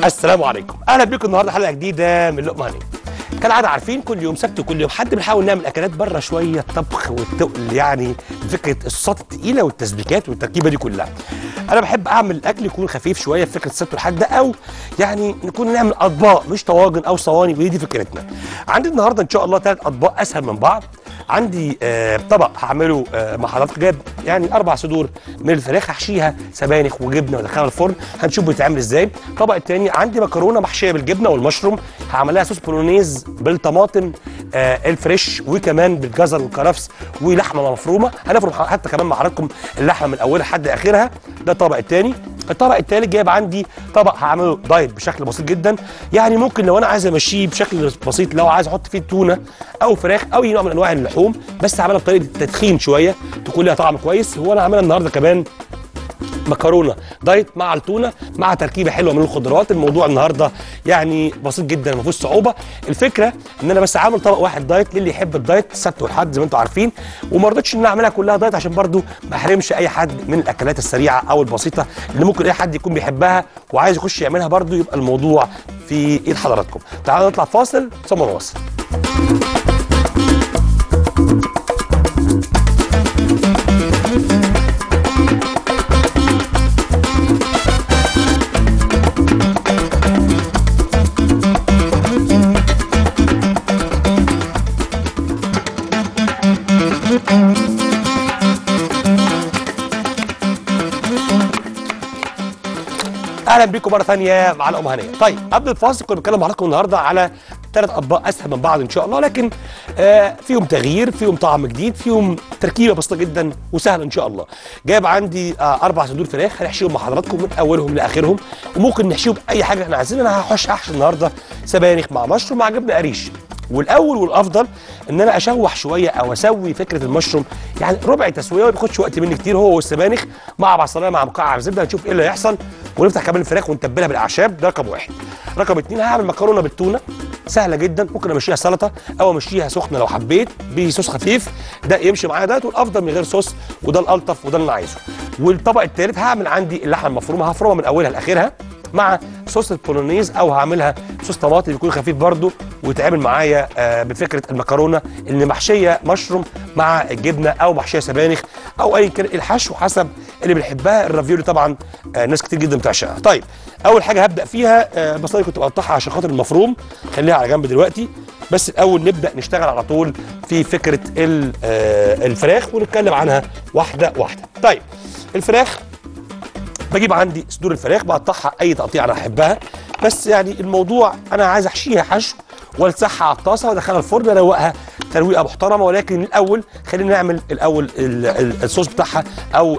السلام عليكم اهلا بيكم النهارده حلقه جديده من لقمه هنيه كالعاده عارفين كل يوم سبت وكل يوم حد بنحاول نعمل اكلات بره شويه الطبخ والتقل يعني فكره الصوصات الثقيله والتسبيكات والتركيبه دي كلها انا بحب اعمل الاكل يكون خفيف شويه في فكره السبت والحد ده او يعني نكون نعمل اطباق مش طواجن او صواني ودي دي فكرتنا عندي النهارده ان شاء الله ثلاث اطباق اسهل من بعض عندي آه طبق هعمله آه مع حضرتك جايب يعني اربع صدور من الفراخ هحشيها سبانخ وجبنه وادخلها الفرن هنشوف بتتعمل ازاي الطبق الثاني عندي مكرونه محشيه بالجبنه والمشروم هعمل لها صوص بولونيز بالطماطم آه الفريش وكمان بالجزر والكرفس ولحمه مفرومه هنفرم حتى كمان مع حضراتكم اللحمه من اولها لحد اخرها ده الطبق الثاني الطبق الثالث جايب عندي طبق هعمله دايت بشكل بسيط جدا يعني ممكن لو انا عايز امشيه بشكل بسيط لو عايز احط فيه تونه او فراخ او اي نوع من انواع اللحوم بس هعملها بطريقه تدخين شويه تكون لها طعم كويس هو انا عاملها النهارده كمان مكرونه دايت مع التونه مع تركيبه حلوه من الخضروات الموضوع النهارده يعني بسيط جدا ما فيهوش صعوبه الفكره ان انا بس عامل طبق واحد دايت للي يحب الدايت السبت والحد زي ما انتم عارفين وما رضيتش ان انا اعملها كلها دايت عشان برضو ما احرمش اي حد من الاكلات السريعه او البسيطه اللي ممكن اي حد يكون بيحبها وعايز يخش يعملها برضو يبقى الموضوع في ايد حضراتكم تعالوا نطلع فاصل ثم نواصل اهلا بيكم مره ثانيه مع الام هنيه طيب قبل الفاصل كنا بنتكلم مع حضراتكم النهارده على ثلاث اطباق اسهل من بعض ان شاء الله لكن آه فيهم تغيير فيهم طعم جديد فيهم تركيبه بسيطه جدا وسهله ان شاء الله جايب عندي آه اربع صدور فراخ هنحشيهم مع حضراتكم من اولهم لاخرهم وممكن نحشيهم باي حاجه احنا عايزينها انا هحش احشي النهارده سبانخ مع مشروم مع جبنه قريش والاول والافضل ان انا اشوح شويه او اسوي فكره المشروم يعني ربع تسويه ما بياخدش وقت مني كتير هو والسبانخ مع بصلايه مع مكعب زبده هنشوف ايه اللي هيحصل ونفتح كمان الفراخ ونتبلها بالاعشاب ده رقم واحد رقم اتنين هعمل مكرونه بالتونه سهله جدا ممكن امشيها سلطه او امشيها سخنه لو حبيت بصوص خفيف ده يمشي معايا ده والافضل من غير صوص وده الالطف وده اللي انا عايزه والطبق الثالث هعمل عندي اللحمه المفرومه هفرمها من اولها لاخرها مع صوص البولونيز او هعملها صوص طماطم يكون خفيف برده ويتعمل معايا آه بفكره المكرونه اللي محشيه مشروم مع الجبنه او محشيه سبانخ او اي كان الحشو حسب اللي بنحبها الرافيولي طبعا آه ناس كتير جدا بتعشقها طيب اول حاجه هبدا فيها آه البصلايه كنت بقطعها عشان خاطر المفروم خليها على جنب دلوقتي بس الاول نبدا نشتغل على طول في فكره الفراخ ونتكلم عنها واحده واحده طيب الفراخ بجيب عندي صدور الفراخ بقطعها اي تقطيع انا احبها بس يعني الموضوع انا عايز احشيها حشو والسحها على الطاسه وادخلها الفرن اروقها ترويقه محترمه ولكن الاول خلينا نعمل الاول ال ال الصوص بتاعها او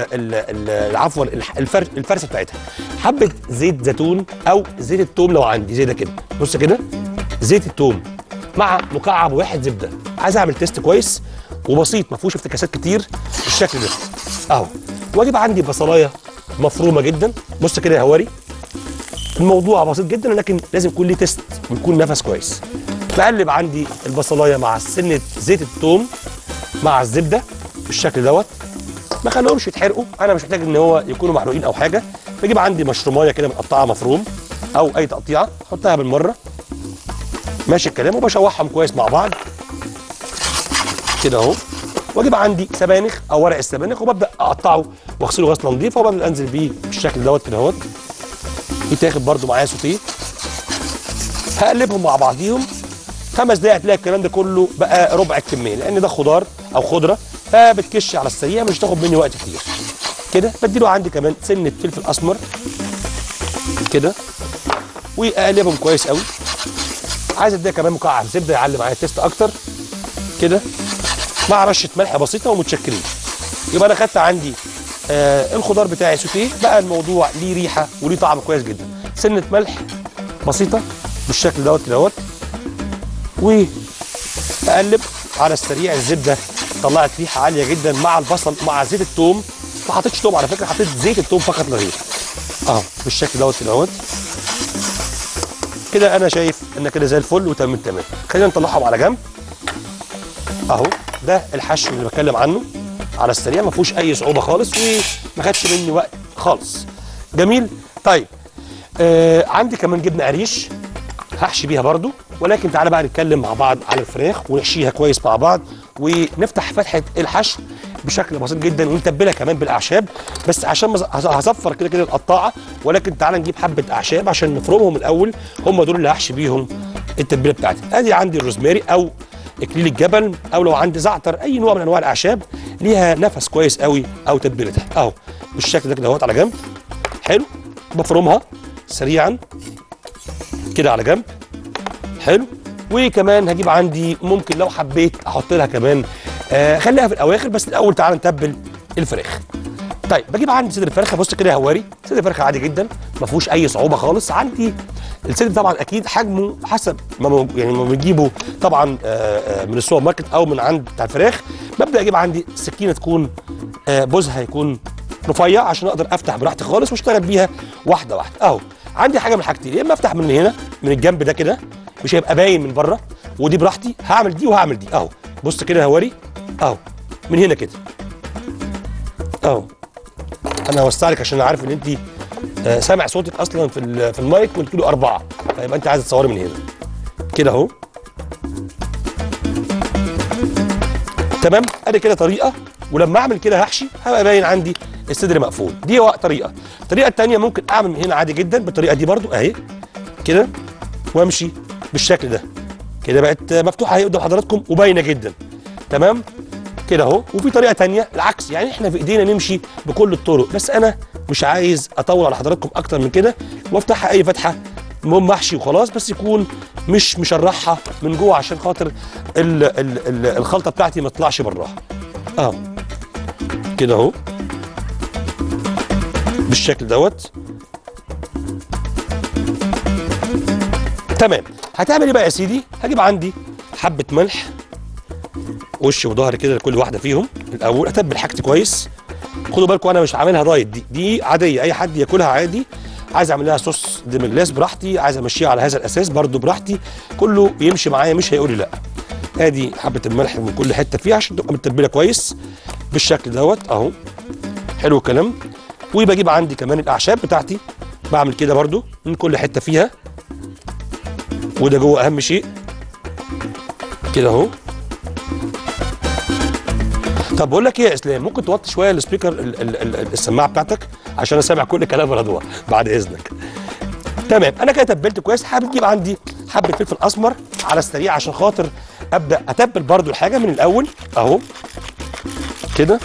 عفوا الفرشه بتاعتها حبه زيت زيتون او زيت التوم لو عندي زي ده كده بص كده زيت التوم مع مكعب واحد زبده عايز اعمل تيست كويس وبسيط ما فيهوش افتكاسات كتير بالشكل ده اهو واجيب عندي بصلايه مفرومه جدا بص كده يا هواري الموضوع بسيط جدا لكن لازم يكون ليه تيست ويكون نفس كويس بقلب عندي البصلايه مع سنه زيت الثوم مع الزبده بالشكل دوت ما خليهمش يتحرقوا انا مش محتاج ان هو يكونوا محروقين او حاجه بجيب عندي مشرومايه كده متقطعه مفروم او اي تقطيعه احطها بالمره ماشي الكلام وبشوحهم كويس مع بعض كده اهو واجيب عندي سبانخ او ورق السبانخ وببدا اقطعه واغسله غسله نظيفه وببدا انزل بيه بالشكل دوت كده اهوت يتاخد برده معايا سوتيه هقلبهم مع بعضيهم خمس دقايق تلاقي الكلام ده كله بقى ربع الكميه لان ده خضار او خضره فبتكش على السريع مش تاخد مني وقت كتير كده بديله عندي كمان سنه فلفل اسمر كده واقلبهم كويس قوي عايز اديها كمان مكعب زبده يعلي معايا التيست اكتر كده مع رشه ملح بسيطه ومتشكرين يبقى انا خدت عندي آه الخضار بتاعي سوتيه بقى الموضوع ليه ريحه وليه طعم كويس جدا سنه ملح بسيطه بالشكل دوت كده اهوت واقلب على السريع الزبده طلعت ريحه عاليه جدا مع البصل مع زيت الثوم ما حطيتش توم على فكره حطيت زيت الثوم فقط لا غير اهو بالشكل دوت كده اهوت كده انا شايف ان كده زي الفل وتمام تمام خلينا نطلعهم على جنب اهو ده الحشو اللي بتكلم عنه على السريع ما فيهوش اي صعوبه خالص وما خدش مني وقت خالص جميل طيب آه عندي كمان جبنه قريش هحشي بيها برضو ولكن تعالى بقى نتكلم مع بعض على الفراخ ونحشيها كويس مع بعض ونفتح فتحه الحشو بشكل بسيط جدا ونتبلها كمان بالاعشاب بس عشان ما ز- هصفر كده كده القطاعه ولكن تعالى نجيب حبه اعشاب عشان نفرمهم الاول هم دول اللي هحشي بيهم التتبيله بتاعتي ادي عندي الروزماري او اكليل الجبل او لو عندي زعتر اي نوع من انواع الاعشاب ليها نفس كويس قوي او تتبيلتها اهو بالشكل ده كده اهوت على جنب حلو بفرمها سريعا كده على جنب حلو وكمان هجيب عندي ممكن لو حبيت احط لها كمان آه خليها في الاواخر بس الاول تعالى نتبل الفراخ طيب بجيب عندي صدر الفرخه بص كده يا هواري صدر الفرخه عادي جدا ما فيهوش اي صعوبه خالص عندي الصدر طبعا اكيد حجمه حسب ما مو- يعني ما بنجيبه طبعا آه، آه، من السوبر ماركت او من عند بتاع الفراخ ببدا اجيب عندي سكينه تكون آه، بوزها يكون رفيع عشان اقدر افتح براحتي خالص واشتغل بيها واحده واحده اهو عندي حاجه من حاجتين يا اما افتح من هنا من الجنب ده كده مش هيبقى باين من بره ودي براحتي هعمل دي وهعمل دي اهو بص كده يا هواري اهو من هنا كده اهو انا هوسع لك عشان عارف ان انت آه، سامع صوتك اصلا في ال- في المايك قلت له اربعه فيبقى انت عايز تصوري من هنا كده اهو تمام ادي كده طريقه ولما اعمل كده هحشي هبقى باين عندي الصدر مقفول دي وا- طريقه الطريقه الثانيه ممكن اعمل من هنا عادي جدا بالطريقه دي برضو اهي كده وامشي بالشكل ده كده بقت مفتوحه اهي قدام حضراتكم وباينه جدا تمام كده اهو وفي طريقه تانية العكس يعني احنا في ايدينا نمشي بكل الطرق بس انا مش عايز اطول على حضراتكم اكتر من كده وافتحها اي فتحه المهم احشي وخلاص بس يكون مش مشرحها من جوه عشان خاطر ال ال ال الخلطه بتاعتي ما تطلعش براها اهو كده اهو بالشكل دوت تمام هتعمل ايه بقى يا سيدي هجيب عندي حبه ملح وش وظهر كده لكل واحده فيهم الاول اتبل حاجتي كويس خدوا بالكم انا مش عاملها دايت دي دي عاديه اي حد ياكلها عادي عايز اعمل لها صوص ديمجلاس براحتي عايز امشيها على هذا الاساس برضو براحتي كله يمشي معايا مش هيقول لي لا ادي حبه الملح من كل حته فيها عشان تبقى متبله كويس بالشكل دوت اهو حلو الكلام وبجيب عندي كمان الاعشاب بتاعتي بعمل كده برضو من كل حته فيها وده جوه اهم شيء كده اهو طب بقول لك ايه يا اسلام ممكن توطي شويه السبيكر ال- ال- ال- السماعه بتاعتك عشان انا سامع كل كلام رضوى بعد اذنك تمام انا كده تبلت كويس حابب اجيب عندي حبه فلفل اسمر على السريع عشان خاطر ابدا اتبل برضو الحاجه من الاول اهو كده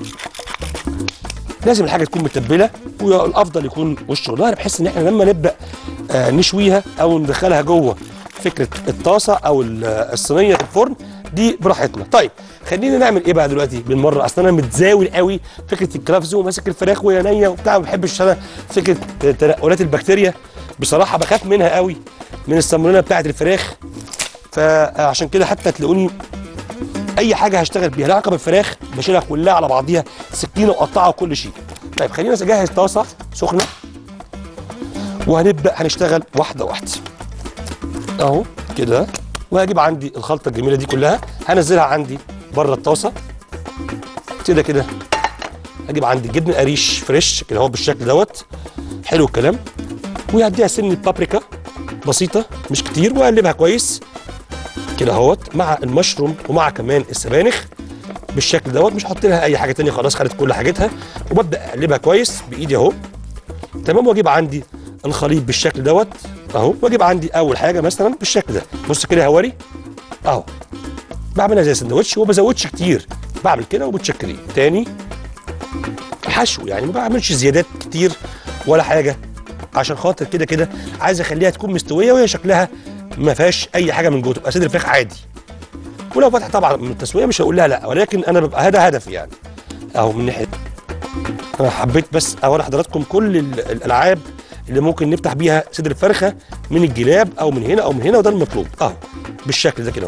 لازم الحاجه تكون متبله والافضل يكون وش وظهر بحيث ان احنا لما نبدا آه نشويها او ندخلها جوه فكره الطاسه او ال- الصينيه في الفرن دي براحتنا طيب خلينا نعمل ايه بقى دلوقتي بالمره اصل انا متزاول قوي فكره الكلافز وماسك الفراخ وهي نيه وبتاع ما بحبش انا فكره تنقلات البكتيريا بصراحه بخاف منها قوي من السالمونيلا بتاعه الفراخ فعشان كده حتى تلاقوني اي حاجه هشتغل بيها لها علاقه بالفراخ بشيلها كلها على بعضيها سكينه وقطعها وكل شيء طيب خلينا نجهز طاسه سخنه وهنبدا هنشتغل واحده واحده اهو كده وهجيب عندي الخلطه الجميله دي كلها هنزلها عندي بره الطاسه كده كده هجيب عندي جبنه قريش فريش كده اهو بالشكل دوت حلو الكلام وهديها سنه بابريكا بسيطه مش كتير واقلبها كويس كده اهوت مع المشروم ومع كمان السبانخ بالشكل دوت مش هحط لها اي حاجه تانية خلاص خدت كل حاجتها وببدا اقلبها كويس بايدي اهو تمام واجيب عندي الخليط بالشكل دوت اهو واجيب عندي اول حاجه مثلا بالشكل ده بص كده يا هواري اهو بعملها زي سندوتش وما بزودش كتير بعمل كده وبتشكلين تاني حشو يعني ما بعملش زيادات كتير ولا حاجه عشان خاطر كده كده عايز اخليها تكون مستويه وهي شكلها ما فيهاش اي حاجه من جوه تبقى صدر فراخ عادي ولو فتح طبعا من التسويه مش هقول لها لا ولكن انا ببقى هذا هدفي يعني اهو من ناحيه انا حبيت بس اوري حضراتكم كل ال- الالعاب اللي ممكن نفتح بيها صدر الفرخه من الجلاب او من هنا او من هنا وده المطلوب اهو بالشكل ده كده اهو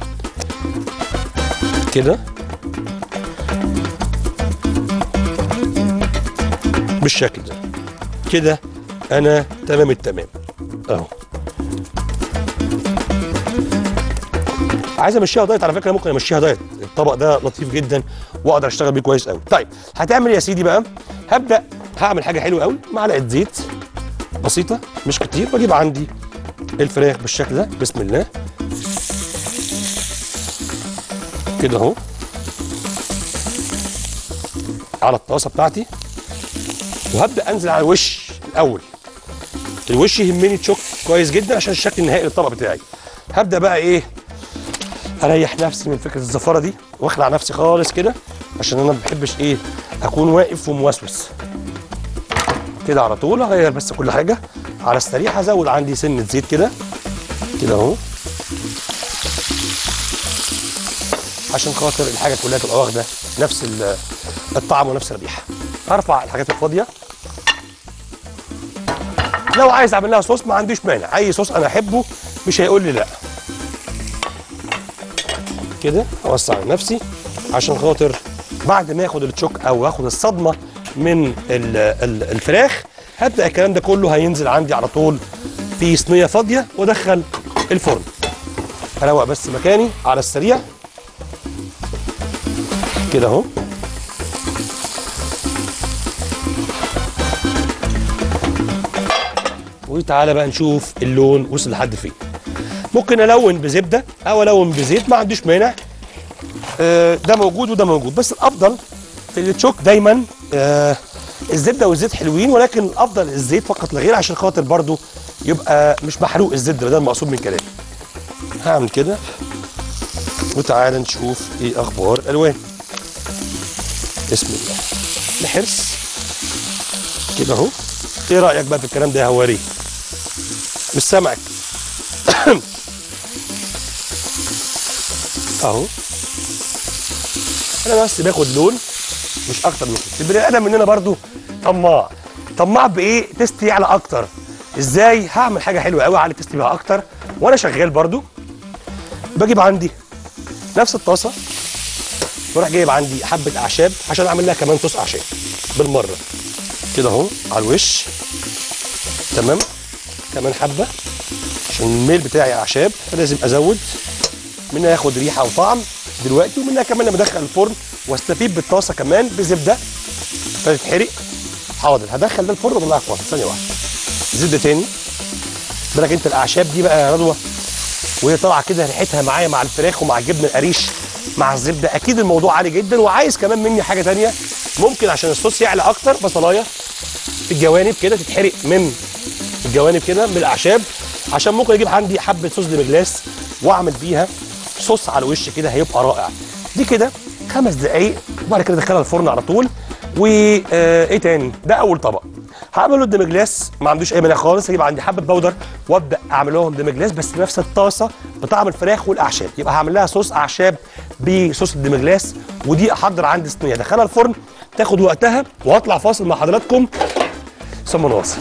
كده بالشكل ده كده انا تمام التمام اهو عايز امشيها دايت على فكره ممكن امشيها دايت الطبق ده لطيف جدا واقدر اشتغل بيه كويس قوي طيب هتعمل إيه يا سيدي بقى هبدا هعمل حاجه حلوه قوي معلقه زيت بسيطه مش كتير بجيب عندي الفراخ بالشكل ده بسم الله كده اهو على الطاسه بتاعتي وهبدا انزل على الوش الاول الوش يهمني تشوك كويس جدا عشان الشكل النهائي للطبق بتاعي هبدا بقى ايه اريح نفسي من فكره الزفاره دي واخلع نفسي خالص كده عشان انا ما بحبش ايه اكون واقف وموسوس كده على طول اغير بس كل حاجه على السريع هزود عندي سنه زيت كده كده اهو عشان خاطر الحاجه كلها تبقى واخده نفس ال- الطعم ونفس الريحه هرفع الحاجات الفاضيه لو عايز اعمل لها صوص ما عنديش مانع اي صوص انا احبه مش هيقول لي لا كده اوسع على نفسي عشان خاطر بعد ما ياخد التشوك او ياخد الصدمه من ال- ال- الفراخ هبدا الكلام ده كله هينزل عندي على طول في صينيه فاضيه وادخل الفرن اروق بس مكاني على السريع كده اهو وتعالى بقى نشوف اللون وصل لحد فين ممكن الون بزبده او الون بزيت ما عنديش مانع آه، ده موجود وده موجود بس الافضل في التشوك دايما آه، الزبده والزيت حلوين ولكن الافضل الزيت فقط لا غير عشان خاطر برضو يبقى مش محروق الزبده ده المقصود من كلامي هعمل كده وتعالى نشوف ايه اخبار الالوان بسم الله بحرص كده اهو ايه رايك بقى في الكلام ده يا هواري مش سامعك اهو انا بس باخد لون مش اكتر من كده البني ادم مننا برضو طماع طماع بايه تست يعلى اكتر ازاي هعمل حاجه حلوه قوي اعلي تست بيها اكتر وانا شغال برضو بجيب عندي نفس الطاسه واروح جايب عندي حبه اعشاب عشان اعمل لها كمان صوص اعشاب بالمره كده اهو على الوش تمام كمان حبه عشان الميل بتاعي اعشاب فلازم ازود منها ياخد ريحه وطعم دلوقتي ومنها كمان لما ادخل الفرن واستفيد بالطاسه كمان بزبده فتتحرق حاضر هدخل ده الفرن واطلعها فاصل ثانيه واحده زبده تاني بالك انت الاعشاب دي بقى يا رضوى وهي طالعه كده ريحتها معايا مع الفراخ ومع الجبنه القريش مع الزبده اكيد الموضوع عالي جدا وعايز كمان مني حاجه تانية ممكن عشان الصوص يعلى اكتر بصلايه في الجوانب كده تتحرق من الجوانب كده من الاعشاب عشان ممكن اجيب عندي حبه صوص ديمجلاس واعمل بيها صوص على الوش كده هيبقى رائع دي كده خمس دقايق وبعد كده ادخلها الفرن على طول وايه تاني ده اول طبق هعمل له الديمجلاس ما عندوش اي مانع خالص هجيب عندي حبه بودر وابدا اعمل لهم ديمجلاس بس بنفس الطاسه بطعم الفراخ والاعشاب يبقى هعمل لها صوص اعشاب بصوص الديمجلاس ودي احضر عندي صينيه ادخلها الفرن تاخد وقتها وهطلع فاصل مع حضراتكم ثم نواصل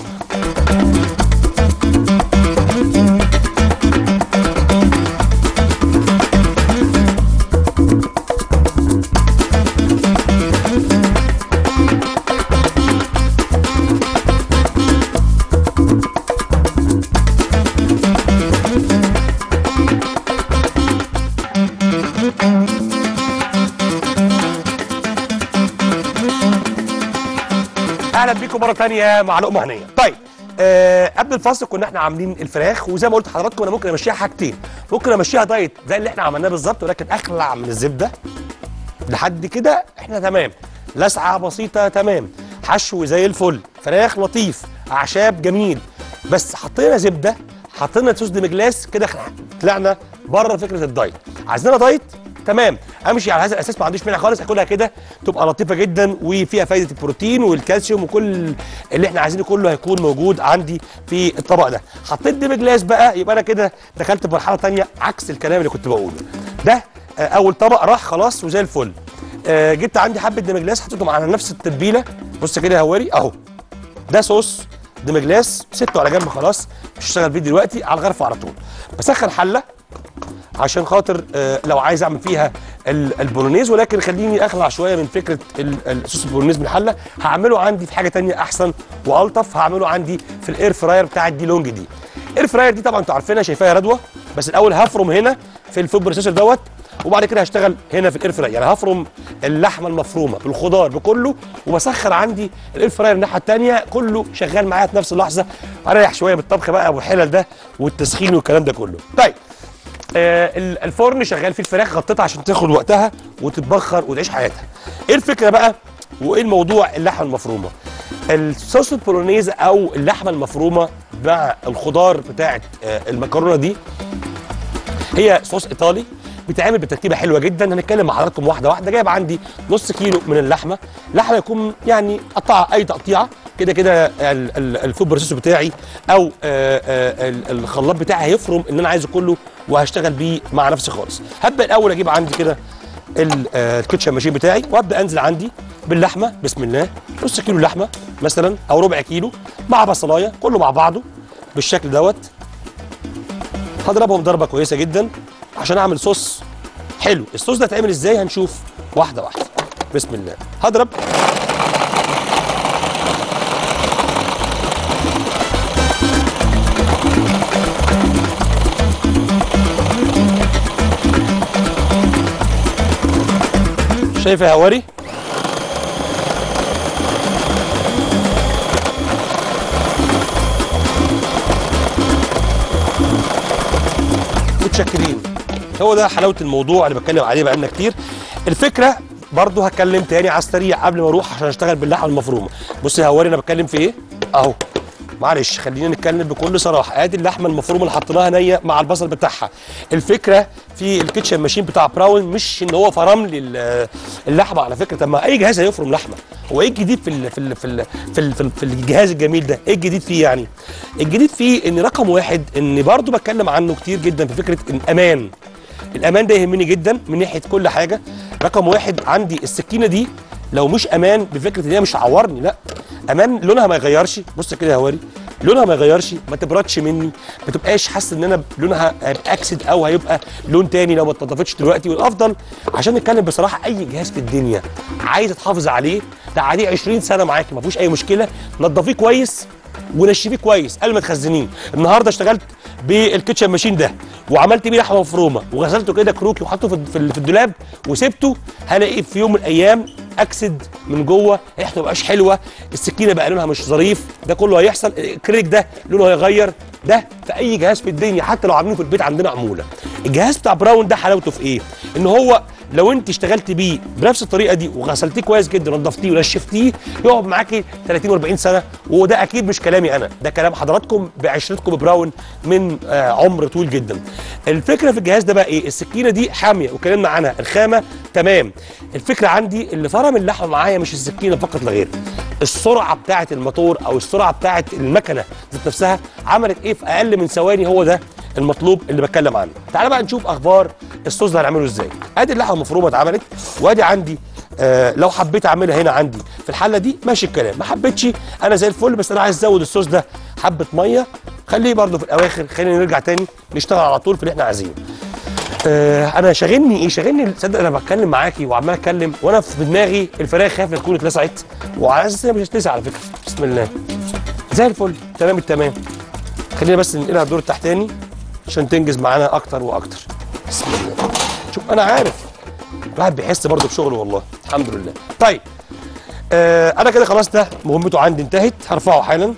اهلا بيكم مره ثانيه مع لقمه هنيه طيب آه قبل الفاصل كنا احنا عاملين الفراخ وزي ما قلت لحضراتكم انا ممكن امشيها حاجتين ممكن امشيها دايت زي اللي احنا عملناه بالظبط ولكن اخلع من الزبده لحد كده احنا تمام لسعه بسيطه تمام حشو زي الفل فراخ لطيف اعشاب جميل بس حطينا زبده حطينا صوص ديمجلاس كده طلعنا بره فكره الدايت عايزينها دايت تمام امشي على هذا الاساس ما عنديش مانع خالص اكلها كده تبقى لطيفه جدا وفيها فايده البروتين والكالسيوم وكل اللي احنا عايزينه كله هيكون موجود عندي في الطبق ده حطيت ديم جلاس بقى يبقى انا كده دخلت في مرحله ثانيه عكس الكلام اللي كنت بقوله ده آه، اول طبق راح خلاص وزي الفل آه، جبت عندي حبه ديم جلاس حطيتهم على نفس التتبيله بص كده يا هواري اهو ده صوص ديمجلاس سبته على جنب خلاص مش هشتغل فيه دلوقتي على الغرفه على طول بسخن حله عشان خاطر آه، لو عايز اعمل فيها ال- البولونيز ولكن خليني اخلع شويه من فكره ال- الصوص البولونيز من الحله هعمله عندي في حاجه تانية احسن والطف هعمله عندي في الاير فراير بتاع الدي لونج دي الاير فراير دي طبعا انتوا عارفينها شايفاها يا رضوى بس الاول هفرم هنا في الفود بروسيسور دوت وبعد كده هشتغل هنا في الاير فراير يعني هفرم اللحمه المفرومه بالخضار بكله وبسخن عندي الاير فراير الناحيه الثانيه كله شغال معايا في نفس اللحظه اريح شويه من الطبخ بقى والحلل ده والتسخين والكلام ده كله طيب آه ال- الفرن شغال فيه الفراخ غطيتها عشان تاخد وقتها وتتبخر وتعيش حياتها ايه الفكره بقى وايه الموضوع اللحمه المفرومه الصوص البولونيز او اللحمه المفرومه مع الخضار بتاعه آه المكرونه دي هي صوص ايطالي بيتعمل بتركيبه حلوه جدا هنتكلم مع حضراتكم واحده واحده جايب عندي نص كيلو من اللحمه لحمه يكون يعني قطعها اي تقطيعه كده كده ال- ال- الفود بروسيسور بتاعي او آه، آه، ال- الخلاط بتاعي هيفرم اللي انا عايزه كله وهشتغل بيه مع نفسي خالص هبدا الاول اجيب عندي كده ال- آه، الكيتشن ماشين بتاعي وابدا انزل عندي باللحمه بسم الله نص كيلو لحمه مثلا او ربع كيلو مع بصلايه كله مع بعضه بالشكل دوت هضربهم ضربه كويسه جدا عشان اعمل صوص حلو الصوص ده هيتعمل ازاي هنشوف واحده واحده بسم الله هضرب شايف يا هواري متشكرين هو ده حلاوه الموضوع اللي بتكلم عليه بقالنا كتير الفكره برضه هتكلم تاني على السريع قبل ما اروح عشان اشتغل باللحمه المفرومه بص يا هواري انا بتكلم في ايه اهو معلش خلينا نتكلم بكل صراحه ادي اللحمه المفرومه اللي حطيناها نيه مع البصل بتاعها الفكره في الكيتشن ماشين بتاع براون مش ان هو فرم لي ال- اللحمه على فكره طب ما اي جهاز هيفرم لحمه هو ايه الجديد في ال في ال في ال في, ال في, ال في الجهاز الجميل ده ايه الجديد فيه يعني الجديد فيه ان رقم واحد ان برضو بتكلم عنه كتير جدا في فكره الامان الامان ده يهمني جدا من ناحيه كل حاجه رقم واحد عندي السكينه دي لو مش امان بفكره ان هي مش هتعورني لا امان لونها ما يغيرش بص كده يا هواري لونها ما يغيرش ما تبردش مني ما تبقاش حاسس ان انا لونها هيبقى اكسد او هيبقى لون تاني لو ما اتنضفتش دلوقتي والافضل عشان نتكلم بصراحه اي جهاز في الدنيا عايز تحافظ عليه ده عليه 20 سنه معاكي ما فيهوش اي مشكله نضفيه كويس ونشفيه كويس قبل ما تخزنيه النهارده اشتغلت بالكيتشن ماشين ده وعملت بيه لحمه مفرومه وغسلته كده كروكي وحطه في في في الدولاب وسبته هلاقيه في يوم من الايام اكسد من جوه ريحته ما بقاش حلوه السكينه بقى لونها مش ظريف ده كله هيحصل الكريك ده لونه هيغير ده في اي جهاز في الدنيا حتى لو عاملينه في البيت عندنا عموله الجهاز بتاع براون ده حلاوته في ايه ان هو لو انت اشتغلت بيه بنفس الطريقه دي وغسلتيه كويس جدا ونضفتيه ونشفتيه يقعد معاكي 30 و40 سنه وده اكيد مش كلامي انا ده كلام حضراتكم بعشرتكم ببراون من آه عمر طويل جدا الفكره في الجهاز ده بقى ايه السكينه دي حاميه واتكلمنا عنها الخامه تمام الفكره عندي اللي فرم اللحمه معايا مش السكينه فقط لا غير السرعه بتاعه الموتور او السرعه بتاعه المكنه ذات نفسها عملت ايه في اقل من ثواني هو ده المطلوب اللي بتكلم عنه تعال بقى نشوف اخبار الصوص ده هنعمله ازاي ادي اللحمه المفرومه اتعملت وادي عندي آه لو حبيت اعملها هنا عندي في الحله دي ماشي الكلام ما حبيتش انا زي الفل بس انا عايز ازود الصوص ده حبه ميه خليه برده في الاواخر خلينا نرجع تاني نشتغل على طول في اللي احنا عايزينه آه انا شاغلني ايه شاغلني تصدق انا بتكلم معاكي وعمال اتكلم وانا في دماغي الفراخ خايف تكون اتلسعت وعلى اساس إنها مش هتلسع على فكره بسم الله زي الفل تمام التمام خلينا بس ننقلها الدور التحتاني عشان تنجز معانا اكتر واكتر بسم الله شوف انا عارف الواحد بيحس برضه بشغله والله الحمد لله طيب آه انا كده خلاص ده مهمته عندي انتهت هرفعه حالا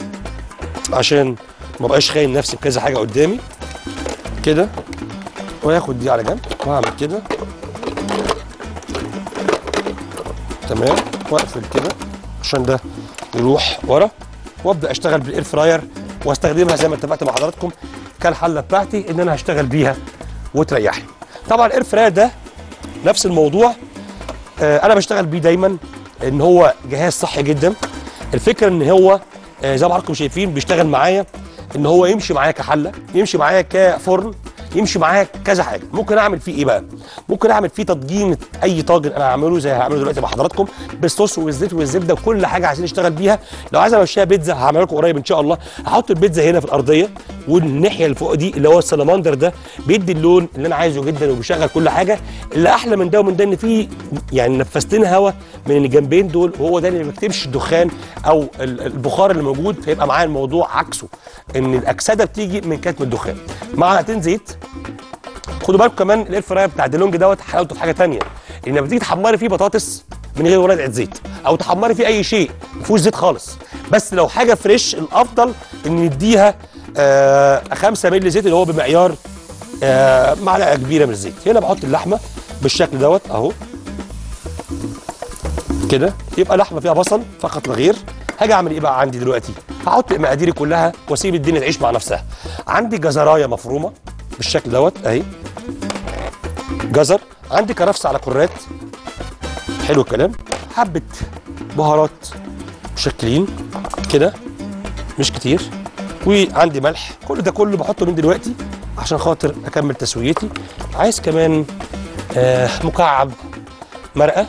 عشان ما بقاش خاين نفسي بكذا حاجه قدامي كده وياخد دي على جنب واعمل كده تمام واقفل كده عشان ده يروح ورا وابدا اشتغل بالاير فراير واستخدمها زي ما اتفقت مع حضراتكم كالحله بتاعتي ان انا هشتغل بيها وتريحني طبعا الاير فراير ده نفس الموضوع آه انا بشتغل بيه دايما ان هو جهاز صحي جدا الفكره ان هو آه زي ما حضراتكم شايفين بيشتغل معايا ان هو يمشي معايا كحله يمشي معايا كفرن يمشي معايا كذا حاجه ممكن اعمل فيه ايه بقى ممكن اعمل فيه تطجين اي طاجن انا هعمله زي هعمله دلوقتي مع حضراتكم بالصوص والزيت والزبده وكل حاجه عايزين نشتغل بيها لو عايز امشيها بيتزا هعملها لكم قريب ان شاء الله هحط البيتزا هنا في الارضيه والناحيه اللي فوق دي اللي هو السلماندر ده بيدي اللون اللي انا عايزه جدا وبيشغل كل حاجه اللي احلى من ده ومن ده ان في يعني نفستين هواء من الجنبين دول وهو ده اللي ما بيكتبش الدخان او ال- البخار اللي موجود فيبقى معايا الموضوع عكسه ان الاكسده بتيجي من كتم الدخان معلقتين زيت خدوا بالكم كمان الاير فراير بتاع ديلونج دوت حلاوته في حاجه ثانيه ان لما تيجي تحمري فيه بطاطس من غير ورقه زيت او تحمري فيه اي شيء ما فيهوش زيت خالص بس لو حاجه فريش الافضل ان نديها آه 5 مللي زيت اللي هو بمعيار آه معلقه كبيره من الزيت هنا بحط اللحمه بالشكل دوت اهو كده يبقى لحمه فيها بصل فقط لا غير هاجي اعمل ايه بقى عندي دلوقتي هحط مقاديري كلها واسيب الدنيا تعيش مع نفسها عندي جزرايه مفرومه بالشكل دوت اهي جزر عندي كرفس على كرات حلو الكلام حبه بهارات مشكلين كده مش كتير وعندي ملح كل ده كله بحطه من دلوقتي عشان خاطر اكمل تسويتي عايز كمان آه مكعب مرقه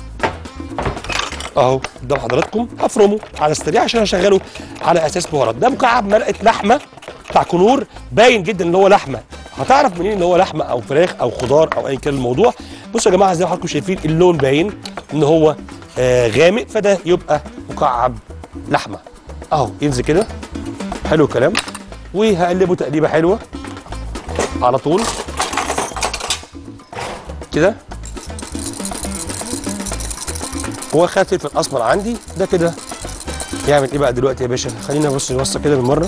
اهو قدام حضراتكم هفرمه على السريع عشان اشغله على اساس بهارات ده مكعب مرقه لحمه بتاع كنور باين جدا ان هو لحمه هتعرف منين ان هو لحمه او فراخ او خضار او ايا كان الموضوع بصوا يا جماعه زي ما حضراتكم شايفين اللون باين ان هو آه غامق فده يبقى مكعب لحمه اهو ينزل كده حلو الكلام وهقلبه تقليبه حلوه على طول كده هو خد فلفل اسمر عندي ده كده يعمل ايه بقى دلوقتي يا باشا خلينا بص نوصل كده بالمره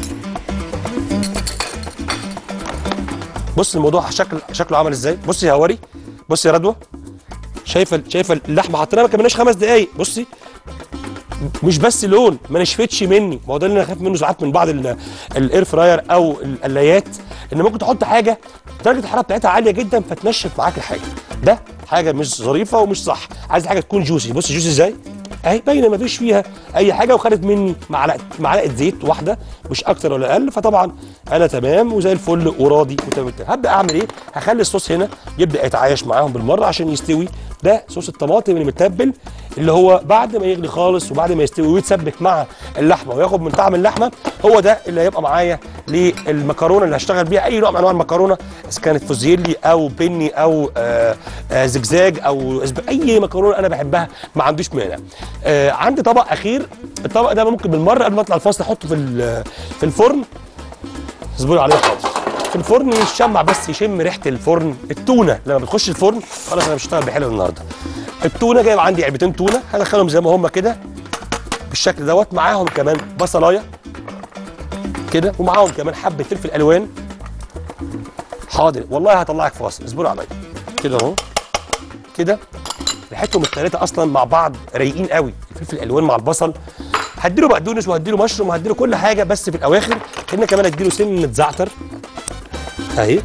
بص الموضوع شكل شكله عامل ازاي بصي يا هواري بصي يا رضوى شايفه شايفه اللحمه حطيناها ما كملناش خمس دقايق بصي مش بس لون ما نشفتش مني ما هو ده اللي انا خايف منه ساعات من بعض ال- الاير فراير او القلايات ان ممكن تحط حاجه درجه الحراره بتاعتها عاليه جدا فتنشف معاك الحاجه ده حاجه مش ظريفه ومش صح عايز حاجه تكون جوسي بص جوسي ازاي اهي باينه ما فيش فيها اي حاجه وخدت مني معلقه معلقه زيت واحده مش اكتر ولا اقل فطبعا انا تمام وزي الفل وراضي وتمام التمام. هبدا اعمل ايه هخلي الصوص هنا يبدا يتعايش معاهم بالمره عشان يستوي ده صوص الطماطم اللي متبل اللي هو بعد ما يغلي خالص وبعد ما يستوي ويتسبك مع اللحمه وياخد من طعم اللحمه هو ده اللي هيبقى معايا للمكرونه اللي هشتغل بيها اي نوع من انواع المكرونه اذا كانت فوزيلي او بني او آه آه زجزاج او أسب- اي مكرونه انا بحبها ما عنديش مانع آه عندي طبق اخير الطبق ده ممكن بالمره قبل ما اطلع الفاصل احطه في ال- في الفرن اصبروا عليه حاضر في الفرن يشمع بس يشم ريحه الفرن التونه لما بتخش الفرن خلاص انا مش هشتغل بحلو النهارده التونه جايب عندي علبتين تونه هدخلهم زي ما هم كده بالشكل دوت معاهم كمان بصلايه كده ومعاهم كمان حبه فلفل الوان حاضر والله هطلعك فاصل اصبروا عليا كده اهو كده ريحتهم الثلاثه اصلا مع بعض رايقين قوي الفلفل الالوان مع البصل هديله بقدونس وهديله مشروم وهديله كل حاجه بس في الاواخر خلينا كمان اديله سنه زعتر اهي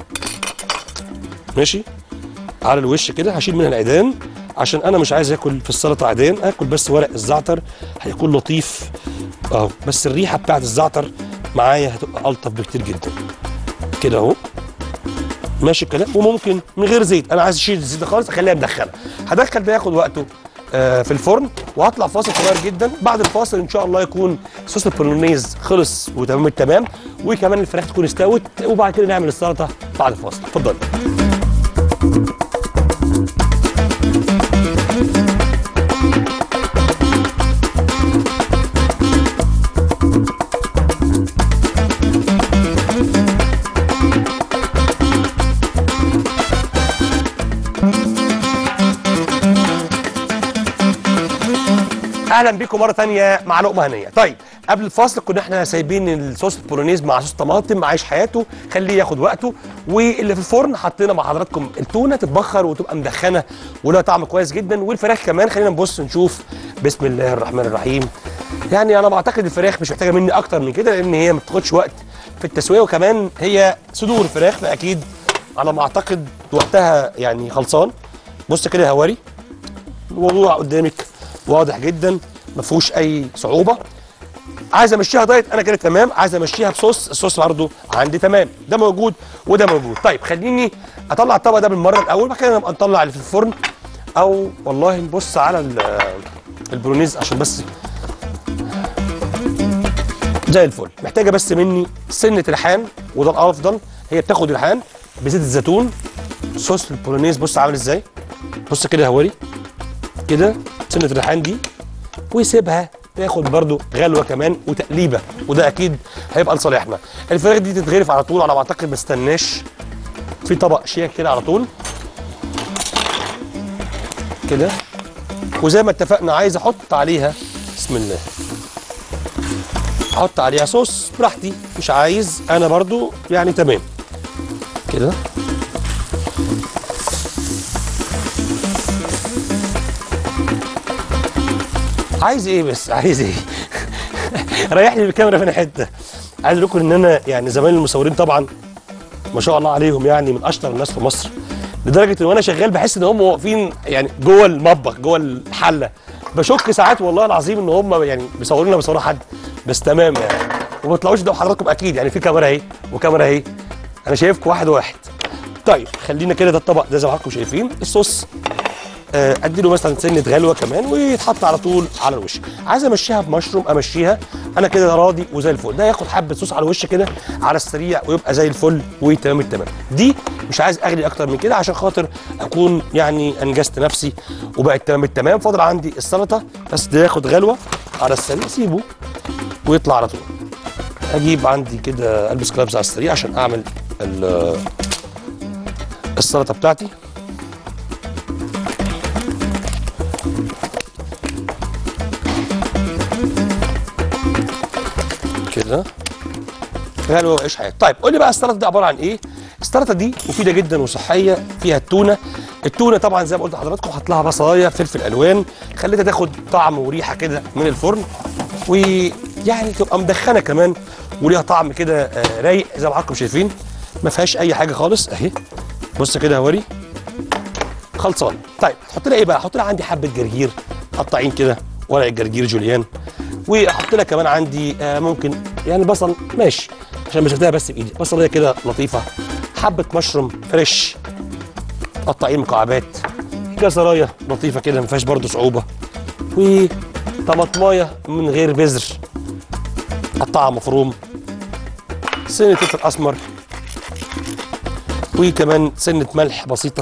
ماشي على الوش كده هشيل منها العيدان عشان انا مش عايز اكل في السلطه عيدان اكل بس ورق الزعتر هيكون لطيف اهو بس الريحه بتاعت الزعتر معايا هتبقى الطف بكتير جدا كده اهو ماشي الكلام وممكن من غير زيت انا عايز اشيل الزيت ده خالص اخليها مدخنه هدخل ده ياخد وقته آه في الفرن وهطلع فاصل صغير جدا بعد الفاصل ان شاء الله يكون صوص البولونيز خلص وتمام التمام وكمان الفراخ تكون استوت وبعد كده نعمل السلطه بعد الفاصل اتفضل اهلا بيكم مره تانية مع لقمه هنيه طيب قبل الفاصل كنا احنا سايبين الصوص البولونيز مع صوص طماطم عايش حياته خليه ياخد وقته واللي في الفرن حطينا مع حضراتكم التونه تتبخر وتبقى مدخنه ولها طعم كويس جدا والفراخ كمان خلينا نبص نشوف بسم الله الرحمن الرحيم يعني انا بعتقد الفراخ مش محتاجه مني اكتر من كده لان هي ما بتاخدش وقت في التسويه وكمان هي صدور فراخ فاكيد على ما اعتقد وقتها يعني خلصان بص كده يا هواري الموضوع قدامك واضح جدا ما فيهوش اي صعوبه عايز امشيها دايت انا كده تمام عايز امشيها بصوص الصوص برضه عندي تمام ده موجود وده موجود طيب خليني اطلع الطبق ده بالمره الاول بعد كده نبقى نطلع اللي في الفرن او والله نبص على ال- البرونيز عشان بس زي الفل محتاجه بس مني سنه ريحان وده الافضل هي بتاخد ريحان بزيت الزيتون صوص البولونيز بص عامل ازاي بص كده يا هواري كده سنه الريحان دي ويسيبها تاخد برضو غلوه كمان وتقليبه وده اكيد هيبقى لصالحنا الفراخ دي تتغرف على طول على ما اعتقد ما استناش في طبق شيك كده على طول كده وزي ما اتفقنا عايز احط عليها بسم الله احط عليها صوص براحتي مش عايز انا برضو يعني تمام كده عايز ايه بس عايز ايه ريحني بالكاميرا فين حته عايز اقول لكم ان انا يعني زمايلي المصورين طبعا ما شاء الله عليهم يعني من اشطر الناس في مصر لدرجه ان وانا شغال بحس ان هم واقفين يعني جوه المطبخ جوه الحله بشك ساعات والله العظيم ان هم يعني بيصوروا لنا بيصوروا حد بس تمام يعني وما تطلعوش ده حضراتكم اكيد يعني في كاميرا اهي وكاميرا اهي انا شايفكم واحد واحد طيب خلينا كده ده الطبق ده زي ما حضراتكم شايفين الصوص آه، ادي له مثلا سنه غلوه كمان ويتحط على طول على الوش عايز امشيها بمشروم امشيها انا كده راضي وزي الفل ده ياخد حبه صوص على الوش كده على السريع ويبقى زي الفل وتمام التمام دي مش عايز اغلي اكتر من كده عشان خاطر اكون يعني انجزت نفسي وبقت تمام التمام فاضل عندي السلطه بس ده ياخد غلوه على السريع سيبه ويطلع على طول اجيب عندي كده البس كلابز على السريع عشان اعمل ال- السلطه بتاعتي كده غلوه وعيش حياتي طيب قول لي بقى السلطه دي عباره عن ايه السلطه دي مفيده جدا وصحيه فيها التونه التونه طبعا زي ما قلت لحضراتكم حط لها بصلايه فلفل الوان خليتها تاخد طعم وريحه كده من الفرن ويعني تبقى مدخنه كمان وليها طعم كده آه، رايق زي ما حضراتكم شايفين ما فيهاش اي حاجه خالص اهي بص كده يا وري خلصان طيب هحط لها ايه بقى احط لها عندي حبه جرجير قطعين كده ورق الجرجير جوليان واحط لها كمان عندي آه ممكن يعني بصل ماشي عشان مسكتها بس بايدي بصليه كده لطيفه حبه مشروم فريش قطعين مكعبات جزرايه لطيفه كده ما فيهاش برده صعوبه وطماطمايه من غير بذر قطعها مفروم سنه فلفل اسمر وكمان سنه ملح بسيطه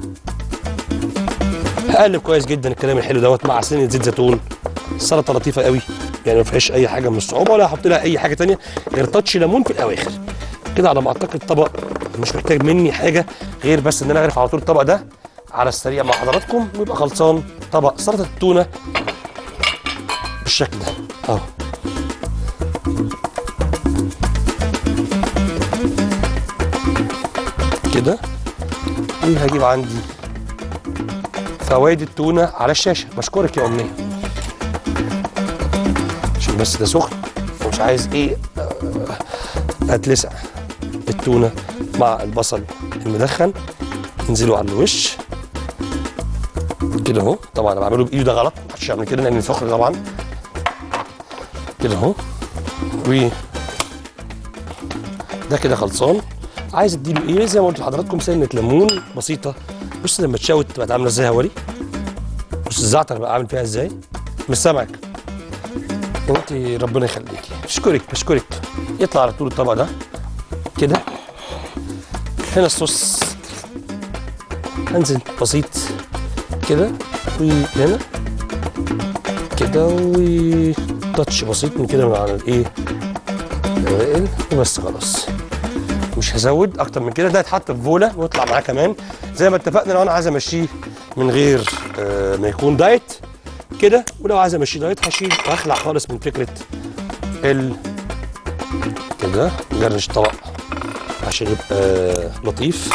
هقلب كويس جدا الكلام الحلو دوت مع سنه زيت زيتون السلطه لطيفه قوي يعني ما فيهاش اي حاجه من الصعوبه ولا هحط لها اي حاجه تانية غير تاتش ليمون في الاواخر كده على ما اعتقد الطبق مش محتاج مني حاجه غير بس ان انا اغرف على طول الطبق ده على السريع مع حضراتكم ويبقى خلصان طبق سلطه التونه بالشكل ده اهو كده وهجيب عندي فوائد التونه على الشاشه بشكرك يا امنيه عشان بس ده سخن ومش عايز ايه آه، اتلسع التونه مع البصل المدخن ينزلوا على الوش كده اهو طبعا انا بعمله بايدي ده غلط محدش يعمل كده لان سخن طبعا كده اهو و ده كده خلصان عايز اديله ايه زي ما قلت لحضراتكم سنه ليمون بسيطه بص لما تشوت تبقى عامله ازاي يا هوري بص الزعتر بقى عامل فيها ازاي مش سامعك انت ربنا يخليكي بشكرك بشكرك يطلع على طول الطبق ده كده هنا الصوص هنزل بسيط كده وهنا كده وتاتش بسيط من كده من على الايه الأوائل وبس خلاص مش هزود اكتر من كده ده يتحط في فوله ويطلع معاه كمان زي ما اتفقنا لو انا عايز امشيه من غير آه ما يكون دايت كده ولو عايز امشيه دايت هشيل واخلع خالص من فكره ال كده نجرش الطبق عشان يبقى لطيف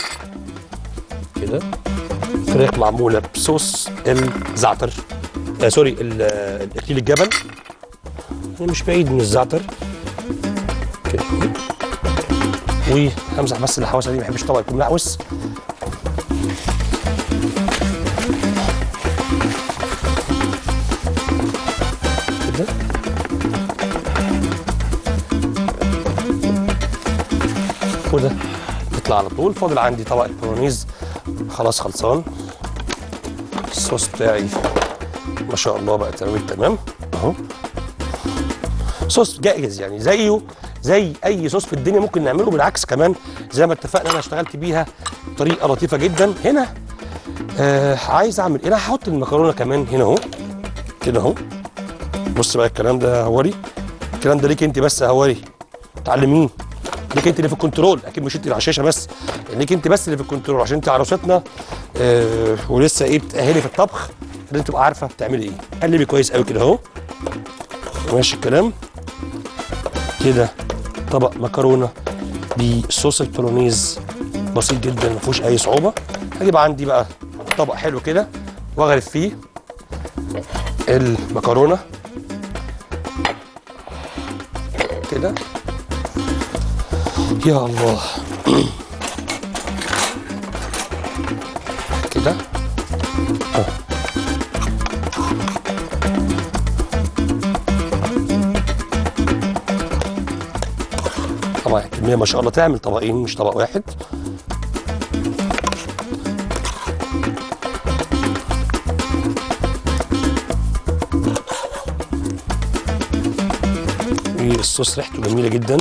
كده فراخ معموله بصوص الزعتر آه سوري ال- آه، الاكليل الجبل يعني مش بعيد من الزعتر كده وهمسح بس الحواسه دي ما بحبش الطبق يكون ملعوس كده وده يطلع على طول فاضل عندي طبق البولونيز خلاص خلصان الصوص بتاعي ما شاء الله بقى تمام التمام اهو صوص جاهز يعني زيه زي اي صوص في الدنيا ممكن نعمله بالعكس كمان زي ما اتفقنا انا اشتغلت بيها طريقه لطيفه جدا هنا آه عايز اعمل ايه انا هحط المكرونه كمان هنا اهو كده اهو بص بقى الكلام ده يا هواري الكلام ده ليك انت بس يا هواري تعلمين ليك انت اللي في الكنترول اكيد مش انت اللي على الشاشه بس خليك انت بس اللي في الكنترول عشان انت عروستنا آه ولسه ايه بتأهلي في الطبخ لازم تبقى عارفه بتعملي ايه قلبي كويس قوي كده اهو ماشي الكلام كده طبق مكرونه بصوص البولونيز بسيط جدا ما فيهوش اي صعوبه هجيب عندي بقى طبق حلو كده واغرف فيه المكرونه كده يا الله كده آه. طبعا الكمية ما شاء الله تعمل طبقين مش طبق واحد والصوص ريحته جميلة جدا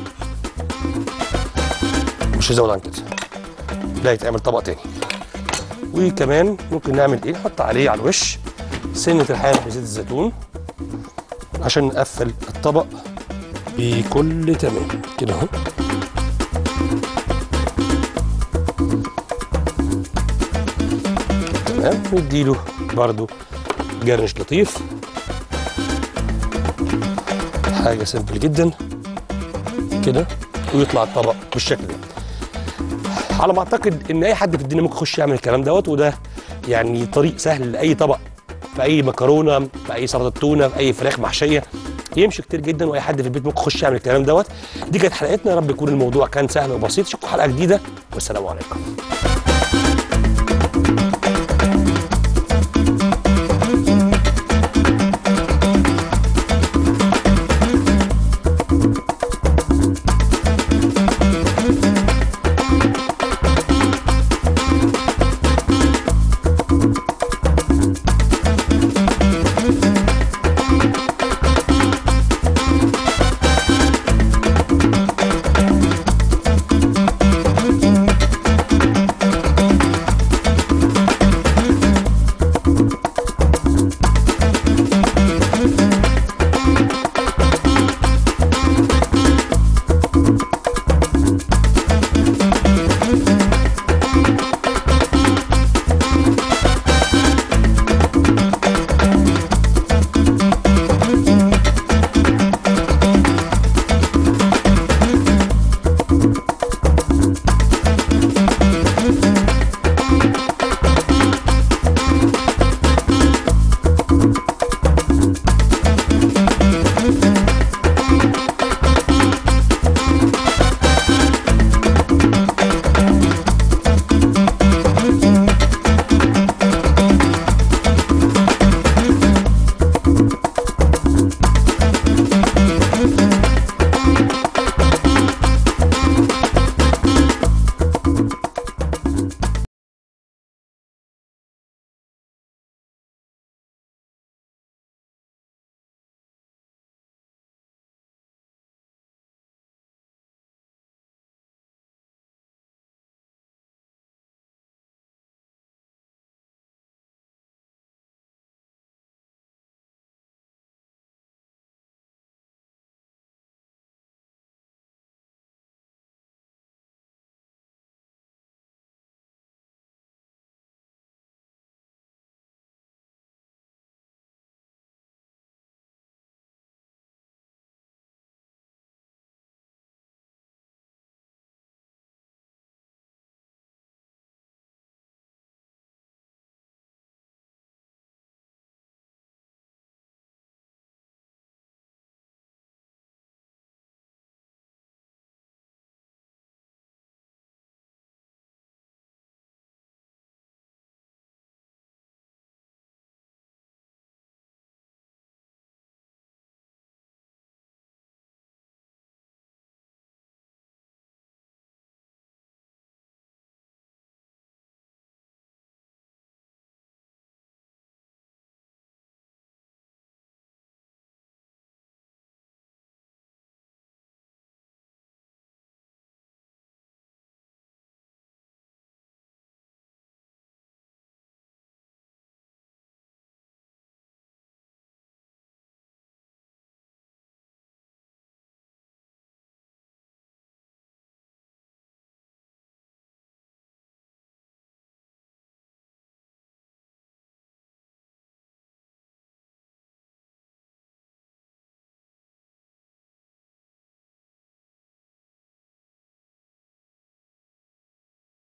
مش هزود عن كده ده يتعمل طبق تاني وكمان ممكن نعمل ايه نحط عليه على الوش سنة ريحان بزيت الزيتون عشان نقفل الطبق بكل تمام كده اهو تمام نديله برضو جرنش لطيف حاجة سيمبل جدا كده ويطلع الطبق بالشكل ده على ما اعتقد ان اي حد في الدنيا ممكن يخش يعمل الكلام دوت وده يعني طريق سهل لاي طبق في اي مكرونه في اي سلطه تونه في اي فراخ محشيه يمشي كتير جدا واي حد في البيت ممكن يخش يعمل الكلام دوت دي كانت حلقتنا يا رب يكون الموضوع كان سهل وبسيط اشوفكم حلقه جديده والسلام عليكم